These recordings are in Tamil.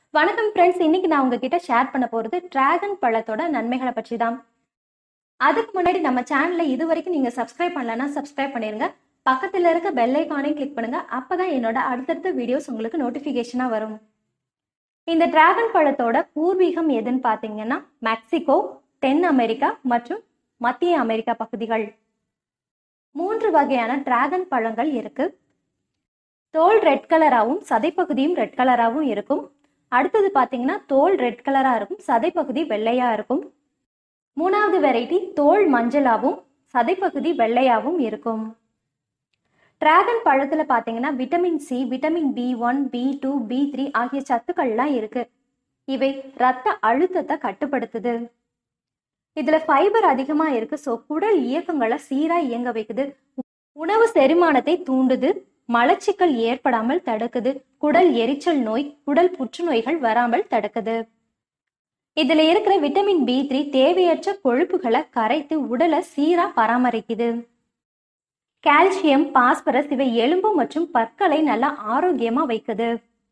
வணக்கம் ஃப்ரெண்ட்ஸ் இன்னைக்கு நான் உங்ககிட்ட ஷேர் பண்ண போறது டிராகன் பழத்தோட நன்மைகளை பற்றி தான் அதுக்கு முன்னாடி நம்ம சேனலை இது வரைக்கும் நீங்க சப்ஸ்கிரைப் பண்ணலன்னா சப்ஸ்கிரைப் பண்ணிருங்க பக்கத்துல இருக்க பெல் ஐக்கானையும் கிளிக் பண்ணுங்க அப்பதான் என்னோட அடுத்தடுத்த வீடியோஸ் உங்களுக்கு நோட்டிபிகேஷனா வரும் இந்த டிராகன் பழத்தோட பூர்வீகம் எதுன்னு பாத்தீங்கன்னா மெக்சிகோ தென் அமெரிக்கா மற்றும் மத்திய அமெரிக்கா பகுதிகள் மூன்று வகையான டிராகன் பழங்கள் இருக்கு தோல் ரெட் கலராகவும் சதைப்பகுதியும் ரெட் கலராகவும் இருக்கும் அடுத்தது பார்த்தீங்கன்னா தோல் ரெட் கலரா இருக்கும் சதைப்பகுதி வெள்ளையா இருக்கும் மூணாவது வெரைட்டி தோல் மஞ்சளாவும் சதைப்பகுதி வெள்ளையாவும் இருக்கும் டிராகன் பழத்துல பார்த்தீங்கன்னா vitamin C vitamin B one B two B three ஆகிய சத்துக்கள்லாம் இருக்கு இவை ரத்த அழுத்தத்தை கட்டுப்படுத்துது இதுல ஃபைபர் அதிகமா இருக்கு ஸோ குடல் இயக்கங்களை சீரா இயங்க வைக்குது உணவு செரிமானத்தை தூண்டுது மலச்சிக்கல் ஏற்படாமல் தடுக்குது குடல் எரிச்சல் நோய் குடல் புற்றுநோய்கள் வராமல் தடுக்குது இதுல இருக்கிற விட்டமின் பி த்ரீ தேவையற்ற கொழுப்புகளை கரைத்து உடலை சீரா பராமரிக்குது கால்சியம் பாஸ்பரஸ் இவை எலும்பு மற்றும் பற்களை நல்லா ஆரோக்கியமா வைக்குது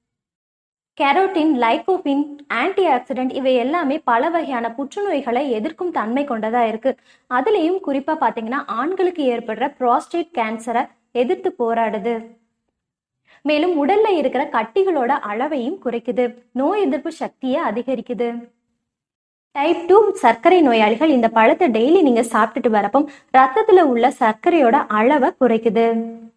கெரோட்டின் லைகோபின் ஆன்டி ஆக்சிடென்ட் இவை எல்லாமே பல வகையான புற்றுநோய்களை எதிர்க்கும் தன்மை கொண்டதா இருக்கு அதுலயும் குறிப்பா பாத்தீங்கன்னா ஆண்களுக்கு ஏற்படுற ப்ராஸ்டேட் கேன்சரை எதிர்த்து போராடுது மேலும் உடல்ல இருக்கிற கட்டிகளோட அளவையும் குறைக்குது நோய் எதிர்ப்பு சக்தியை அதிகரிக்குது டைப் டூ சர்க்கரை நோயாளிகள் இந்த பழத்தை டெய்லி நீங்க சாப்பிட்டுட்டு வரப்போ ரத்தத்துல உள்ள சர்க்கரையோட அளவை குறைக்குது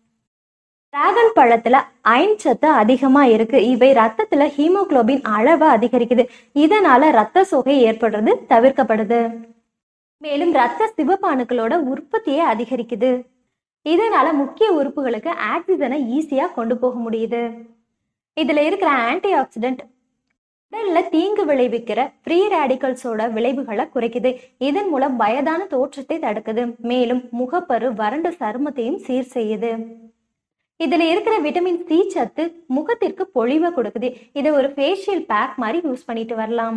டிராகன் பழத்துல அயன் சத்து அதிகமா இருக்கு இவை ரத்தத்துல ஹீமோகுளோபின் அளவை அதிகரிக்குது இதனால ரத்த சோகை ஏற்படுறது தவிர்க்கப்படுது மேலும் ரத்த சிவப்பாணுக்களோட உற்பத்தியை அதிகரிக்குது இதனால முக்கிய உறுப்புகளுக்கு ஆக்சிஜனை ஈஸியா கொண்டு போக முடியுது இதுல இருக்கிற ஆன்டி ஆக்சிடென்ட் உடல்ல தீங்கு விளைவிக்கிற ஃப்ரீ ரேடிக்கல்ஸோட விளைவுகளை குறைக்குது இதன் மூலம் வயதான தோற்றத்தை தடுக்குது மேலும் முகப்பரு வறண்ட சருமத்தையும் சீர் செய்யுது இதுல இருக்கிற விட்டமின் சி சத்து முகத்திற்கு பொழிவை கொடுக்குது இதை ஒரு ஃபேஷியல் பேக் மாதிரி யூஸ் பண்ணிட்டு வரலாம்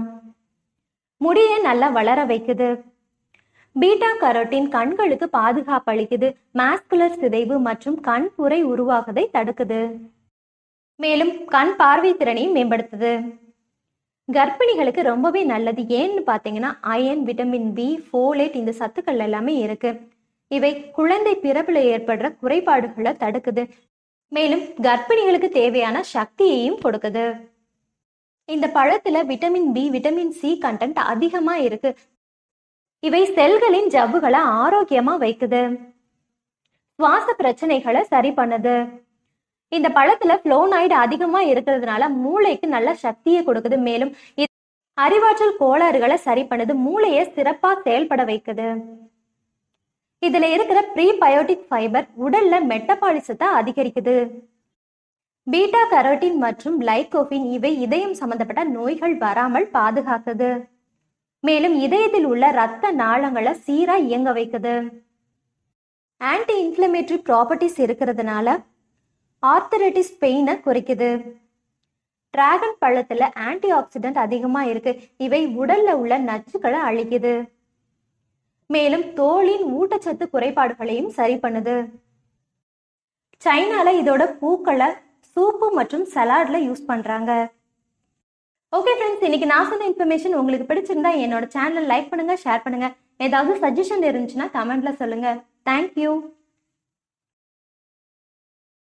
முடியை நல்லா வளர வைக்குது பீட்டா கரோட்டின் கண்களுக்கு பாதுகாப்பு அளிக்குது மாஸ்குலர் சிதைவு மற்றும் கண் புரை உருவாகுதை தடுக்குது மேலும் கண் பார்வை திறனையும் மேம்படுத்துது கர்ப்பிணிகளுக்கு ரொம்பவே நல்லது ஏன்னு பார்த்தீங்கன்னா அயன் விட்டமின் பி ஃபோலேட் இந்த சத்துக்கள் எல்லாமே இருக்கு இவை குழந்தை பிறப்புல ஏற்படுற குறைபாடுகளை தடுக்குது மேலும் கர்ப்பிணிகளுக்கு தேவையான சக்தியையும் கொடுக்குது இந்த பழத்துல vitamin B vitamin C content அதிகமா இருக்கு இவை செல்களின் ஜவ்வுகளை ஆரோக்கியமா வைக்குது சுவாச பிரச்சனைகளை சரி பண்ணுது இந்த பழத்துல புளோனைடு அதிகமா இருக்கிறதுனால மூளைக்கு நல்ல சக்தியை கொடுக்குது மேலும் அறிவாற்றல் கோளாறுகளை சரி பண்ணுது மூளையை சிறப்பா செயல்பட வைக்குது இதுல இருக்கிற ப்ரீபயோட்டிக் ஃபைபர் உடல்ல மெட்டபாலிசத்தை அதிகரிக்குது பீட்டா கரோட்டின் மற்றும் லைகோபின் இவை இதயம் சம்பந்தப்பட்ட நோய்கள் வராமல் பாதுகாக்குது மேலும் இதயத்தில் உள்ள இரத்த நாளங்களை சீரா இயங்க வைக்குது ஆன்டி இன்ஃப்ளமேட்டரி ப்ராப்பர்ட்டிஸ் இருக்கிறதுனால ஆர்த்தரைட்டிஸ் பெயினை குறைக்குது டிராகன் பழத்துல ஆன்டி ஆக்சிடென்ட் அதிகமா இருக்கு இவை உடல்ல உள்ள நச்சுக்களை அழிக்குது மேலும் தோலின் ஊட்டச்சத்து குறைபாடுகளையும் சரி பண்ணுது சைனால இதோட பூக்களை சூப்பு மற்றும் சலாட்ல யூஸ் பண்றாங்க ஓகே ஃப்ரெண்ட்ஸ் இன்னைக்கு நான் சொன்ன இன்ஃபர்மேஷன் உங்களுக்கு பிடிச்சிருந்தா என்னோட சேனல் லைக் பண்ணுங்க ஷேர் பண்ணுங்க ஏதாவது சஜஷன் இருந்துச்சுன்னா கமெண்ட்ல சொல்லுங்க தேங்க்யூ